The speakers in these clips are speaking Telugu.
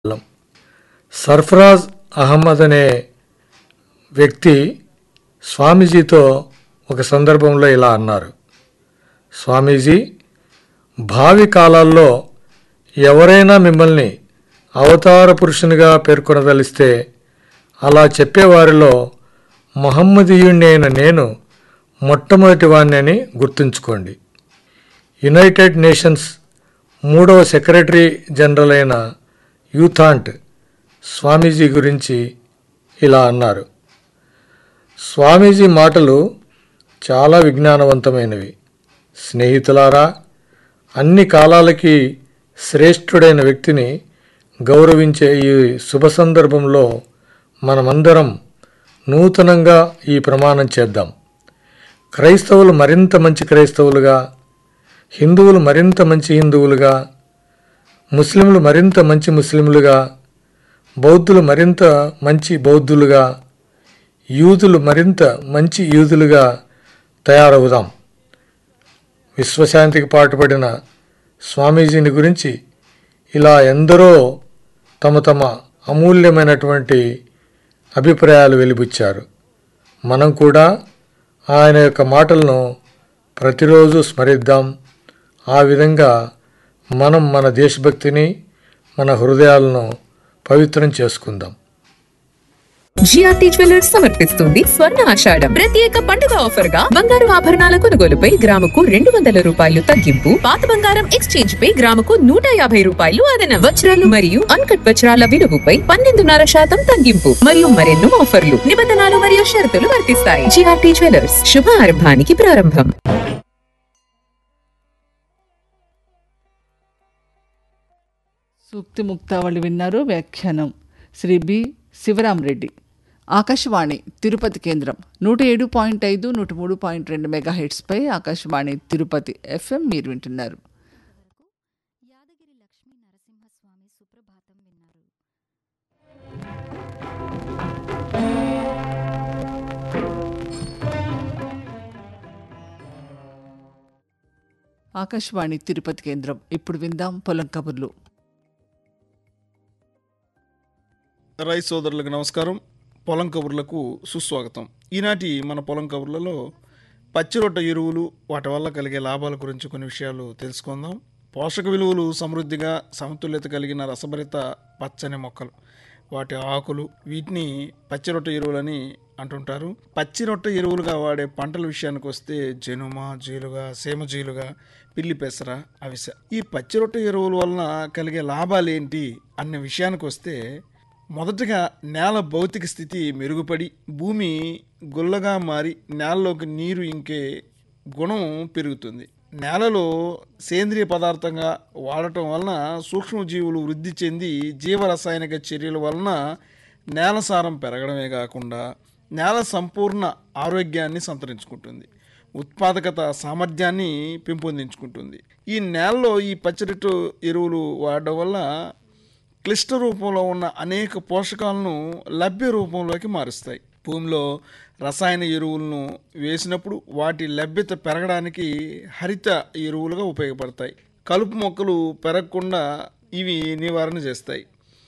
సర్ఫరాజ్ అహ్మద్ అనే వ్యక్తి స్వామీజీతో ఒక సందర్భంలో ఇలా అన్నారు స్వామీజీ భావి కాలాల్లో ఎవరైనా మిమ్మల్ని అవతార పురుషునిగా పేర్కొనదలిస్తే అలా చెప్పేవారిలో మహమ్మదీయుణ్ణి అయిన నేను మొట్టమొదటి వాణ్ణి అని గుర్తుంచుకోండి యునైటెడ్ నేషన్స్ మూడవ సెక్రటరీ జనరల్ అయిన యూథాంట్ స్వామీజీ గురించి ఇలా అన్నారు స్వామీజీ మాటలు చాలా విజ్ఞానవంతమైనవి స్నేహితులారా అన్ని కాలాలకి శ్రేష్ఠుడైన వ్యక్తిని గౌరవించే ఈ శుభ సందర్భంలో మనమందరం నూతనంగా ఈ ప్రమాణం చేద్దాం క్రైస్తవులు మరింత మంచి క్రైస్తవులుగా హిందువులు మరింత మంచి హిందువులుగా ముస్లింలు మరింత మంచి ముస్లింలుగా బౌద్ధులు మరింత మంచి బౌద్ధులుగా యూదులు మరింత మంచి యూదులుగా తయారవుదాం విశ్వశాంతికి పాటుపడిన స్వామీజీని గురించి ఇలా ఎందరో తమ తమ అమూల్యమైనటువంటి అభిప్రాయాలు వెలిబుచ్చారు మనం కూడా ఆయన యొక్క మాటలను ప్రతిరోజు స్మరిద్దాం ఆ విధంగా మనం మన దేశభక్తిని మన హృదయాలను పవిత్రం చేసుకుందాం జిఆర్టీ జ్యువెలర్స్ సమర్పిస్తుంది స్వర్ణ ఆషాఢం ప్రత్యేక పండుగ ఆఫర్ గా బంగారు ఆభరణాల కొనుగోలుపై గ్రాముకు రెండు వందల రూపాయలు తగ్గింపు పాత బంగారం ఎక్స్చేంజ్ పై గ్రాముకు నూట యాభై రూపాయలు అదనం వజ్రాలు మరియు అన్కట్ వజ్రాల విలువపై పన్నెండున్నర శాతం తగ్గింపు మరియు మరెన్నో ఆఫర్లు నిబంధనలు మరియు షరతులు వర్తిస్తాయి జిఆర్టీ జ్యువెలర్స్ శుభ ఆరంభానికి ప్రారంభం సూక్తి ముక్తావళి విన్నారు వ్యాఖ్యానం శ్రీ బి శివరామరెడ్డి ఆకాశవాణి తిరుపతి కేంద్రం నూట ఏడు పాయింట్ ఐదు నూట మూడు పాయింట్ రెండు మెగా హెడ్స్పై ఆకాశవాణి తిరుపతి ఎఫ్ఎం మీరు వింటున్నారు యాదగిరి లక్ష్మీ నరసింహస్వామి సుప్రభాతం విన్నారు ఆకాశవాణి తిరుపతి కేంద్రం ఇప్పుడు విందాం పొలం కబుర్లు రైతు సోదరులకు నమస్కారం పొలం కబుర్లకు సుస్వాగతం ఈనాటి మన పొలం కబుర్లలో పచ్చిరొట్ట ఎరువులు వాటి వల్ల కలిగే లాభాల గురించి కొన్ని విషయాలు తెలుసుకుందాం పోషక విలువలు సమృద్ధిగా సమతుల్యత కలిగిన రసభరిత పచ్చని మొక్కలు వాటి ఆకులు వీటిని పచ్చిరొట్ట ఎరువులని అంటుంటారు పచ్చిరొట్ట ఎరువులుగా వాడే పంటల విషయానికి వస్తే జనుమ జీలుగా సీమ జీలుగా పిల్లి పెసర అవిసె ఈ పచ్చిరొట్ట ఎరువుల వలన కలిగే లాభాలు ఏంటి అన్న విషయానికి వస్తే మొదటగా నేల భౌతిక స్థితి మెరుగుపడి భూమి గుల్లగా మారి నేలలోకి నీరు ఇంకే గుణం పెరుగుతుంది నేలలో సేంద్రియ పదార్థంగా వాడటం వలన సూక్ష్మజీవులు వృద్ధి చెంది జీవరసాయనిక చర్యల వలన నేల సారం పెరగడమే కాకుండా నేల సంపూర్ణ ఆరోగ్యాన్ని సంతరించుకుంటుంది ఉత్పాదకత సామర్థ్యాన్ని పెంపొందించుకుంటుంది ఈ నేలలో ఈ పచ్చడిటు ఎరువులు వాడడం వల్ల క్లిష్ట రూపంలో ఉన్న అనేక పోషకాలను లభ్య రూపంలోకి మారుస్తాయి భూమిలో రసాయన ఎరువులను వేసినప్పుడు వాటి లభ్యత పెరగడానికి హరిత ఎరువులుగా ఉపయోగపడతాయి కలుపు మొక్కలు పెరగకుండా ఇవి నివారణ చేస్తాయి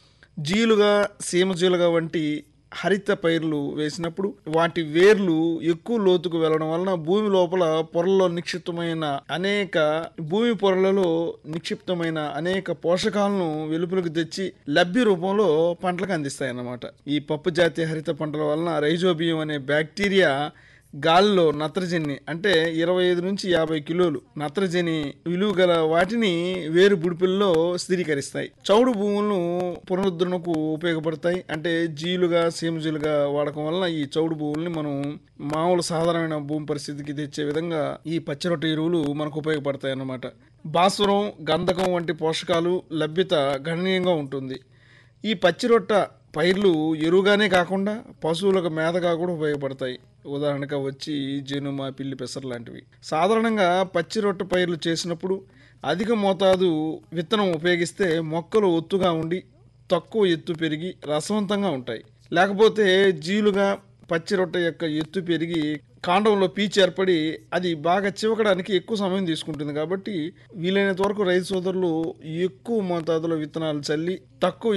జీలుగా సీమజీలుగా వంటి హరిత పైర్లు వేసినప్పుడు వాటి వేర్లు ఎక్కువ లోతుకు వెళ్ళడం వలన భూమి లోపల పొరల్లో నిక్షిప్తమైన అనేక భూమి పొరలలో నిక్షిప్తమైన అనేక పోషకాలను వెలుపులకు తెచ్చి లభ్య రూపంలో పంటలకు అందిస్తాయి అన్నమాట ఈ పప్పు జాతి హరిత పంటల వలన రైజోబియం అనే బ్యాక్టీరియా గాలిలో నత్రజని అంటే ఇరవై ఐదు నుంచి యాభై కిలోలు నత్రజని విలువ గల వాటిని వేరు బుడిపిల్లో స్థిరీకరిస్తాయి చౌడు భూములను పునరుద్ధరణకు ఉపయోగపడతాయి అంటే జీలుగా సీమజీలుగా వాడకం వలన ఈ చౌడు భూముల్ని మనం మామూలు సాధారణమైన భూమి పరిస్థితికి తెచ్చే విధంగా ఈ పచ్చిరొట్ట ఎరువులు మనకు ఉపయోగపడతాయి అన్నమాట భాస్వరం గంధకం వంటి పోషకాలు లభ్యత గణనీయంగా ఉంటుంది ఈ పచ్చిరొట్ట పైర్లు ఎరువుగానే కాకుండా పశువులకు మేతగా కూడా ఉపయోగపడతాయి ఉదాహరణగా వచ్చి జనుమ పిల్లి పెసర లాంటివి సాధారణంగా పచ్చి రొట్టె పైర్లు చేసినప్పుడు అధిక మోతాదు విత్తనం ఉపయోగిస్తే మొక్కలు ఒత్తుగా ఉండి తక్కువ ఎత్తు పెరిగి రసవంతంగా ఉంటాయి లేకపోతే జీలుగా పచ్చి రొట్టె యొక్క ఎత్తు పెరిగి కాండంలో పీచు ఏర్పడి అది బాగా చివకడానికి ఎక్కువ సమయం తీసుకుంటుంది కాబట్టి వీలైనంత వరకు రైతు సోదరులు ఎక్కువ మోతాదులో విత్తనాలు చల్లి తక్కువ